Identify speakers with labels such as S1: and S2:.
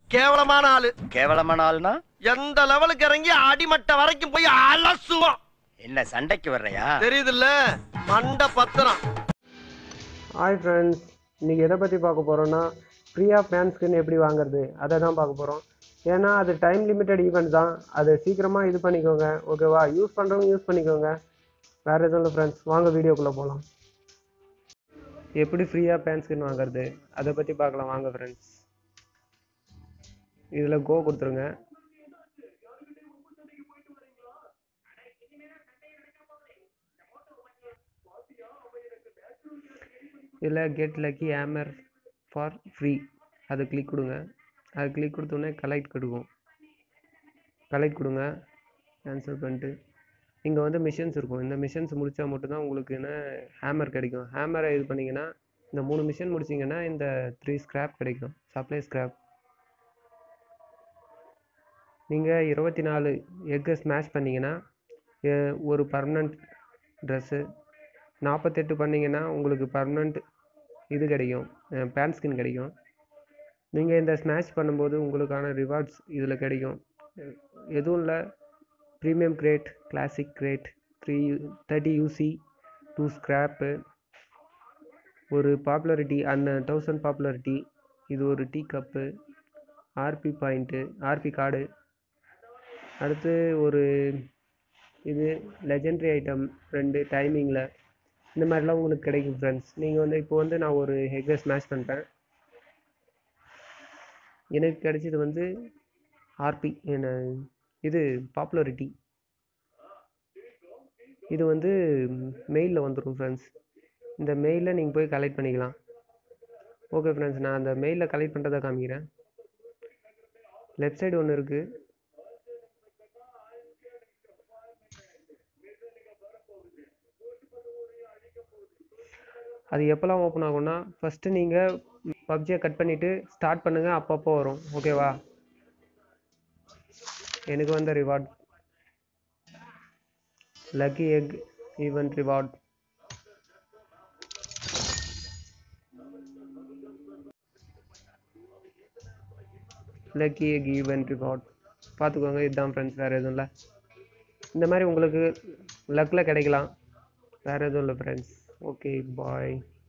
S1: கேவலமான ஆளு
S2: கேவலமான ஆள்னா
S1: எந்த லெவலுக்கு இறங்கி அடிமட்ட வரைக்கும் போய் அலசுவோம்
S2: என்ன சண்டைக்கு வர்றையா
S1: தெரியுதுல்ல மண்ட பத்திரம்
S3: ஹாய் ஃப்ரெண்ட்ஸ் இன்றைக்கி எதை பற்றி பார்க்க போகிறோன்னா ஃப்ரீயாக ஃபேன் ஸ்கின் எப்படி வாங்குறது அதை தான் பார்க்க போகிறோம் ஏன்னா அது டைம் லிமிட்டட் ஈவெண்ட் தான் அதை சீக்கிரமாக இது பண்ணிக்கோங்க ஓகேவா யூஸ் பண்ணுறவங்க யூஸ் பண்ணிக்கோங்க வேறு எதுவும் இல்லை ஃப்ரெண்ட்ஸ் வாங்க வீடியோக்குள்ளே போகலாம் எப்படி ஃப்ரீயாக ஃபேன் ஸ்கின் வாங்குறது அதை பற்றி பார்க்கலாம் வாங்க ஃப்ரெண்ட்ஸ் இதில் கோ கொடுத்துருங்க இதில் get lucky hammer for free அதை கிளிக் கொடுங்க அது கிளிக் கொடுத்தோடனே கலெக்ட் கொடுக்கும் கலெக்ட் கொடுங்க கேன்சல் பண்ணிட்டு இங்கே வந்து மிஷின்ஸ் இருக்கும் இந்த மிஷின்ஸ் முடித்தா மட்டும்தான் உங்களுக்கு என்ன ஹேமர் கிடைக்கும் ஹேமரை இது பண்ணிங்கன்னா இந்த மூணு மிஷின் முடிச்சிங்கன்னா இந்த த்ரீ ஸ்க்ராப் கிடைக்கும் சப்ளை ஸ்க்ராப் நீங்கள் இருபத்தி நாலு எக்கை ஸ்மாஷ் பண்ணிங்கன்னா எ- ஒரு பர்மனண்ட் ட்ரெஸ்ஸு நாற்பத்தெட்டு பண்ணிங்கன்னா உங்களுக்கு பர்மனண்ட் இது கிடைக்கும் பேண்ட் ஸ்கின் கிடைக்கும் நீங்கள் இந்த ஸ்மாஷ் பண்ணும்போது உங்களுக்கான ரிவார்ட்ஸ் இதில் கிடைக்கும் அஹ் எதுவும் இல்லை premium grade classic grade three thirty UC two scrap ஒரு பாப்புலாரிட்டி அந்த தௌசண்ட் பாப்புலாரிட்டி இது ஒரு tea cup RP point RP card அடுத்து ஒரு இது லெஜெண்ட்ரி ஐட்டம் ரெண்டு டைமிங்கில் இந்த மாதிரிலாம் உங்களுக்கு கிடைக்கும் ஃப்ரெண்ட்ஸ் நீங்கள் வந்து இப்போ வந்து நான் ஒரு ஹெக்கை ஸ்மாஷ் பண்ணிட்டேன் எனக்கு கிடைச்சது வந்து ஆர்பி என்ன இது பாப்புலாரிட்டி இது வந்து மெயிலில் வந்துடும் ஃப்ரெண்ட்ஸ் இந்த மெயிலில் நீங்கள் போய் கலெக்ட் பண்ணிக்கலாம் ஓகே ஃப்ரெண்ட்ஸ் நான் அந்த மெயிலில் கலெக்ட் பண்ணுறதை காமிக்கிறேன் லெஃப்ட் சைடு ஒன்று இருக்குது அது எப்போல்லாம் ஓப்பன் ஆகும்னா ஃபஸ்ட்டு நீங்கள் பப்ஜியை கட் பண்ணிவிட்டு ஸ்டார்ட் பண்ணுங்கள் அப்பப்போ வரும் ஓகேவா எனக்கு வந்த reward lucky egg event reward lucky egg event reward பார்த்துக்கோங்க இதுதான் ஃப்ரெண்ட்ஸ் வேறு எதுவும் இல்லை இந்த மாதிரி உங்களுக்கு லக்கில் கிடைக்கலாம் வேறு எதுவும் இல்லை ஃப்ரெண்ட்ஸ் ஓகே பாய்